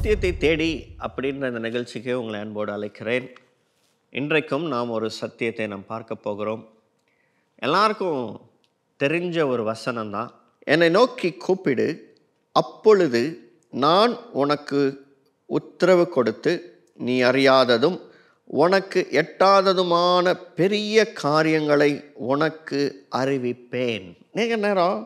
சத்தியத்தை தேடி அப்படின்ற இந்த நிகழ்ச்சிக்கு உங்களை அன்போடு அழைக்கிறேன் இன்றைக்கும் நாம் ஒரு சத்தியத்தை நாம் பார்க்க போகிறோம் எல்லாருக்கும் தெரிஞ்ச ஒரு வசனம் தான் என்னை நோக்கி கூப்பிடு அப்பொழுது நான் உனக்கு உத்தரவு கொடுத்து நீ அறியாததும் உனக்கு எட்டாததுமான பெரிய காரியங்களை உனக்கு அறிவிப்பேன் நீங்க நேரம்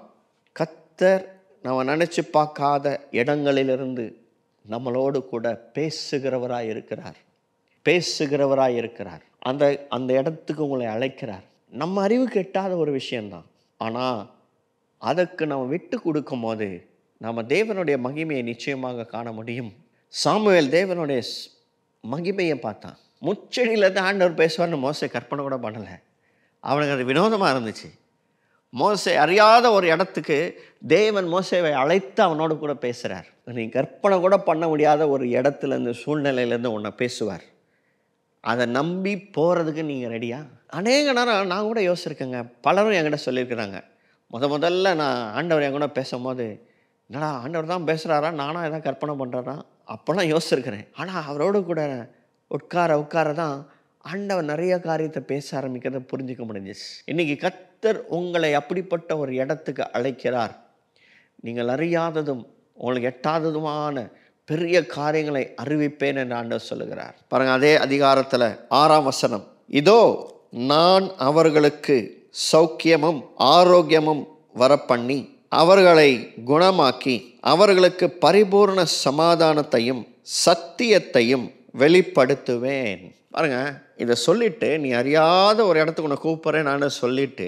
கத்தர் நம்ம நினச்சி பார்க்காத இடங்களிலிருந்து நம்மளோடு கூட பேசுகிறவராய் இருக்கிறார் பேசுகிறவராய் இருக்கிறார் அந்த அந்த இடத்துக்கு உங்களை அழைக்கிறார் நம்ம அறிவுக்கு எட்டாத ஒரு விஷயம்தான் ஆனால் அதற்கு நம்ம விட்டு கொடுக்கும் போது நம்ம தேவனுடைய மகிமையை நிச்சயமாக காண முடியும் சாமுவேல் தேவனுடைய ஸ்- மகிமையை பார்த்தான் முச்செடியிலேருந்து ஆண்டவர் பேசுவார்னு மோசை கற்பனை கூட பண்ணலை அவனுக்கு அது வினோதமாக இருந்துச்சு மோசே அறியாத ஒரு இடத்துக்கு தேவன் மோசேவை அழைத்து அவனோடு கூட பேசுகிறார் நீ கற்பனை கூட பண்ண முடியாத ஒரு இடத்துல இருந்து சூழ்நிலையிலேருந்து உன்னை பேசுவார் அதை நம்பி போகிறதுக்கு நீங்கள் ரெடியா அநேக நேரம் நான் கூட யோசிச்சிருக்கேங்க பலரும் என்கிட்ட சொல்லியிருக்கிறாங்க முத முதல்ல நான் ஆண்டவர் என் கூட பேசும்போது என்னடா ஆண்டவர் தான் பேசுகிறாரா நானாக எதாவது கற்பனை பண்ணுறேனா அப்போல்லாம் யோசிச்சிருக்கிறேன் ஆனால் அவரோடு கூட உட்கார உட்கார தான் ஆண்டவர் நிறைய காரியத்தை பேச ஆரம்பிக்கிறத புரிஞ்சுக்க முடிஞ்சிச்சு இன்றைக்கி கத்தர் உங்களை அப்படிப்பட்ட ஒரு இடத்துக்கு அழைக்கிறார் நீங்கள் அறியாததும் உங்களுக்கு எட்டாததுமான பெரிய காரியங்களை அறிவிப்பேன் என்று ஆண்டவர் சொல்லுகிறார் பாருங்க அதே அதிகாரத்தில் ஆறாம் வசனம் இதோ நான் அவர்களுக்கு சௌக்கியமும் ஆரோக்கியமும் வரப்பண்ணி அவர்களை குணமாக்கி அவர்களுக்கு பரிபூர்ண சமாதானத்தையும் சத்தியத்தையும் வெளிப்படுத்துவேன் பாருங்க இதை சொல்லிட்டு நீ அறியாத ஒரு இடத்துக்கு உன்னை கூப்பிட்றேன் நான் சொல்லிட்டு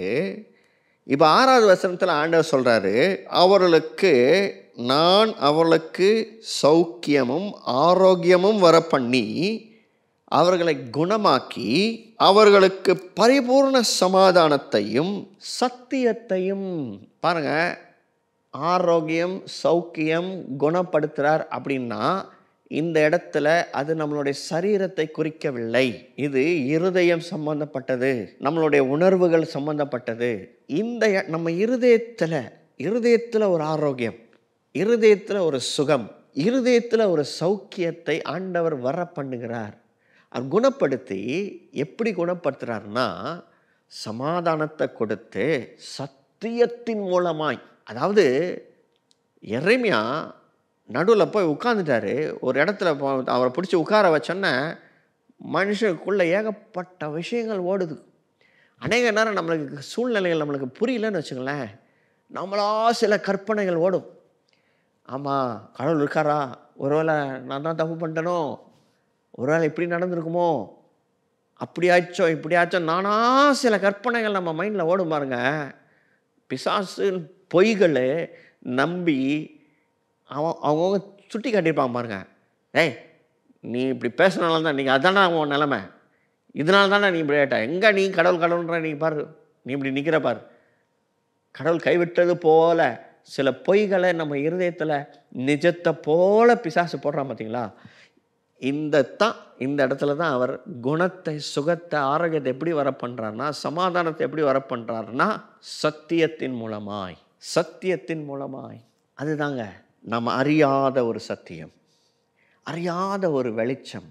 இப்போ ஆறாவது வசனத்தில் ஆண்டவர் சொல்கிறாரு அவர்களுக்கு நான் அவர்களுக்கு சௌக்கியமும் ஆரோக்கியமும் வர பண்ணி அவர்களை குணமாக்கி அவர்களுக்கு பரிபூர்ண சமாதானத்தையும் சத்தியத்தையும் பாருங்க ஆரோக்கியம் சௌக்கியம் குணப்படுத்துகிறார் அப்படின்னா இந்த இடத்துல அது நம்மளுடைய சரீரத்தை குறிக்கவில்லை இது இருதயம் சம்பந்தப்பட்டது நம்மளுடைய உணர்வுகள் சம்பந்தப்பட்டது இந்த எ- நம்ம இருதயத்தில் இருதயத்தில் ஒரு ஆரோக்கியம் இருதயத்தில் ஒரு சுகம் இருதயத்தில் ஒரு சௌக்கியத்தை ஆண்டவர் வர பண்ணுகிறார் அவர் குணப்படுத்தி எப்படி குணப்படுத்துகிறாருன்னா சமாதானத்தை கொடுத்து சத்தியத்தின் மூலமாய் அதாவது எரேமியா நடுவில் போய் உட்காந்துட்டாரு ஒரு இடத்துல போ- அவரை பிடிச்சி உட்கார வச்சோன்னே மனுஷனுக்குள்ளே ஏகப்பட்ட விஷயங்கள் ஓடுது அநேக நேரம் நம்மளுக்கு சூழ்நிலைகள் நம்மளுக்கு புரியலன்னு வச்சுங்களேன் நம்மளா சில கற்பனைகள் ஓடும் ஆமாம் கடவுள் இருக்காரா ஒருவேளை நான் தான் தப்பு பண்ணிட்டேனோ ஒருவேளை இப்படி நடந்திருக்குமோ அப்படி ஆச்சோ இப்படி ஆச்சோ நானா சில கற்பனைகள் நம்ம மைண்டில் ஓடும் பாருங்க பிசாசு பொய்களை நம்பி அவன் அவங்கவுங்க சுட்டி காட்டியிருப்பாங்க பாருங்க ஏய் நீ இப்படி பேசுனால தான் நீங்கள் அதானே உன் நிலமை இதனால தானே நீ இப்படி ஆயிட்ட எங்கே நீ கடவுள் கடவுள்ன்ற நீ பாரு நீ இப்படி நிற்கிற பாரு கடவுள் கைவிட்டது போல சில பொய்களை நம்ம இருதயத்தில் நிஜத்தை போல பிசாசு போடுறான் பார்த்தீங்களா இந்த தான் இந்த இடத்துல தான் அவர் குணத்தை சுகத்தை ஆரோக்கியத்தை எப்படி வர பண்ணுறாருனா சமாதானத்தை எப்படி வர பண்ணுறாருனா சத்தியத்தின் மூலமாய் சத்தியத்தின் மூலமாய் அதுதாங்க நம்ம அறியாத ஒரு சத்தியம் அறியாத ஒரு வெளிச்சம்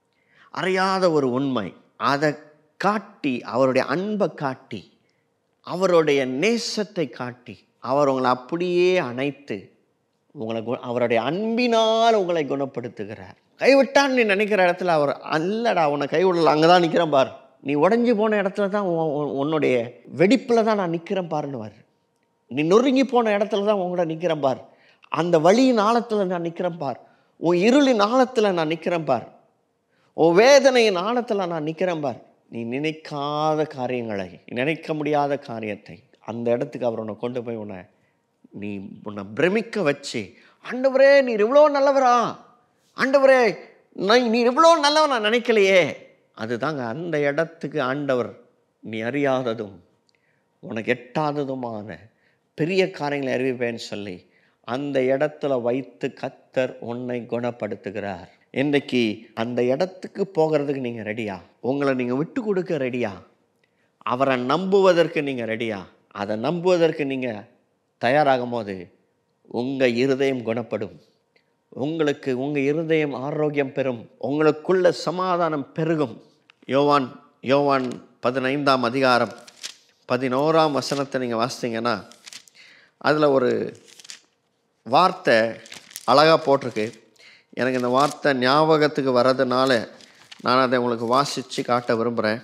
அறியாத ஒரு உண்மை அதை காட்டி அவருடைய அன்பை காட்டி அவருடைய நேசத்தை காட்டி அவர் உங்களை அப்படியே அணைத்து உங்களை கு- அவருடைய அன்பினால் உங்களை குணப்படுத்துகிறார் கைவிட்டான்னு நீ நினைக்கிற இடத்துல அவர் அல்லடா உன்னை கைவிடல அங்கே தான் நிற்கிறேன் பார் நீ உடஞ்சி போன இடத்துல தான் உன்- உன்- உன்னுடைய வெடிப்பில் தான் நான் நிற்கிறேன் பாருன்னுவார் நீ நொறுங்கி போன இடத்துல தான் உங்களோட நிற்கிறேன் பார் அந்த வழியின் ஆழத்தில் நான் நிற்கிறேன் பார் உன் இருளின் ஆழத்தில் நான் நிற்கிறேன் பார் உன் வேதனையின் ஆழத்தில் நான் நிற்கிறேன் பார் நீ நினைக்காத காரியங்களை நினைக்க முடியாத காரியத்தை அந்த இடத்துக்கு அவர் உன்னை கொண்டு போய் உன்னை நீ உன்னை பிரமிக்க வச்சு ஆண்டவரே நீர் இவ்வளோ நல்லவரா ஆண்டவரே நான் நீ இவ்வளோ நல்லவன் நான் நினைக்கலையே அதுதாங்க அந்த இடத்துக்கு ஆண்டவர் நீ அறியாததும் உனக்கு எட்டாததுமான பெரிய காரியங்களை அறிவிப்பேன்னு சொல்லி அந்த இடத்துல வைத்து கத்தர் உன்னை குணப்படுத்துகிறார் இன்றைக்கு அந்த இடத்துக்கு போகிறதுக்கு நீங்கள் ரெடியா உங்களை நீங்கள் விட்டு கொடுக்க ரெடியா அவரை நம்புவதற்கு நீங்கள் ரெடியா அதை நம்புவதற்கு நீங்கள் தயாராகும் போது உங்கள் இருதயம் குணப்படும் உங்களுக்கு உங்கள் இருதயம் ஆரோக்கியம் பெறும் உங்களுக்குள்ள சமாதானம் பெருகும் யோவான் யோவான் பதினைந்தாம் அதிகாரம் பதினோராம் வசனத்தை நீங்கள் வாசித்தீங்கன்னா அதில் ஒரு வார்த்தை அழகாக போட்டிருக்கு எனக்கு இந்த வார்த்தை ஞாபகத்துக்கு வர்றதுனால நான் அதை உங்களுக்கு வாசித்து காட்ட விரும்புகிறேன்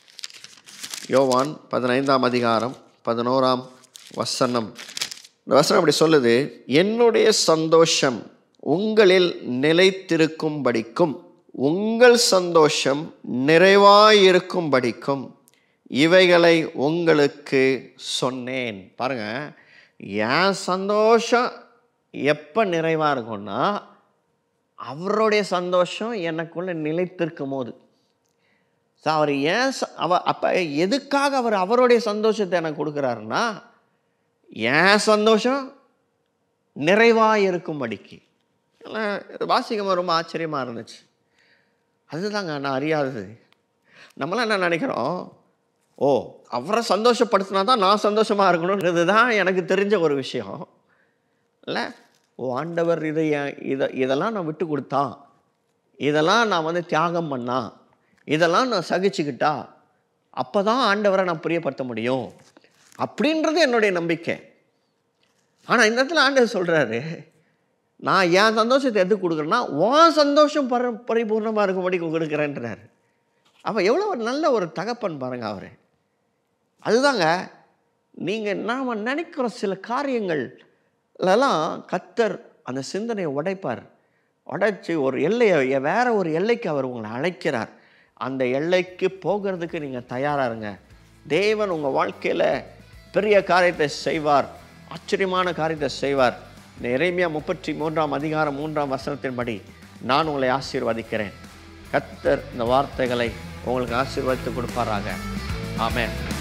யோவான் பதினைந்தாம் அதிகாரம் பதினோராம் வசனம் இந்த வசனம் அப்படி சொல்லுது என்னுடைய சந்தோஷம் உங்களில் நிலைத்திருக்கும்படிக்கும் உங்கள் சந்தோஷம் நிறைவாயிருக்கும்படிக்கும் இவைகளை உங்களுக்கு சொன்னேன் பாருங்க என் சந்தோஷம் எப்போ நிறைவாக இருக்கும்னா அவருடைய சந்தோஷம் எனக்குள்ள நிலைத்திருக்கும் போது ஸோ அவர் ஏன் ச- அவ அப்போ எதுக்காக அவர் அவருடைய சந்தோஷத்தை எனக்கு கொடுக்குறாருன்னா என் சந்தோஷம் நிறைவாக இருக்கும்படிக்கு எல்லாம் இது வாசிக்கும்போது ரொம்ப ஆச்சரியமாக இருந்துச்சு அதுதாங்க நான் அறியாதது நம்மளாம் என்ன நினைக்கிறோம் ஓ அவரை சந்தோஷப்படுத்தினா தான் நான் சந்தோஷமாக இருக்கணுன்றது தான் எனக்கு தெரிஞ்ச ஒரு விஷயம் இல்லை ஓ ஆண்டவர் இதை என்- இதை இதெல்லாம் நான் விட்டு கொடுத்தா இதெல்லாம் நான் வந்து தியாகம் பண்ணா இதெல்லாம் நான் சகிச்சுக்கிட்டா அப்போ தான் ஆண்டவரை நான் பிரியப்படுத்த முடியும் அப்படின்றது என்னுடைய நம்பிக்கை ஆனால் இந்த இடத்துல ஆண்டவர் சொல்கிறாரு நான் என் சந்தோஷத்தை எதுக்கு கொடுக்குறேன்னா உன் சந்தோஷம் பர பரிபூர்ணமாக இருக்கும்படி கொடுக்குறேன்றார் அப்போ எவ்வளோ ஒரு நல்ல ஒரு தகப்பன் பாருங்க அவர் அதுதாங்க நீங்கள் நாம் நினைக்கிற சில காரியங்கள்லாம் கத்தர் அந்த சிந்தனையை உடைப்பார் உடைச்சி ஒரு எல்லையை வேற ஒரு எல்லைக்கு அவர் உங்களை அழைக்கிறார் அந்த எல்லைக்கு போகிறதுக்கு நீங்கள் தயாராக இருங்க தேவன் உங்கள் வாழ்க்கையில் பெரிய காரியத்தை செய்வார் ஆச்சரியமான காரியத்தை செய்வார் இந்த இறைமையா முப்பத்தி மூன்றாம் அதிகாரம் மூன்றாம் வசனத்தின்படி நான் உங்களை ஆசீர்வதிக்கிறேன் கத்தர் இந்த வார்த்தைகளை உங்களுக்கு ஆசீர்வதித்து கொடுப்பாராக ஆமென்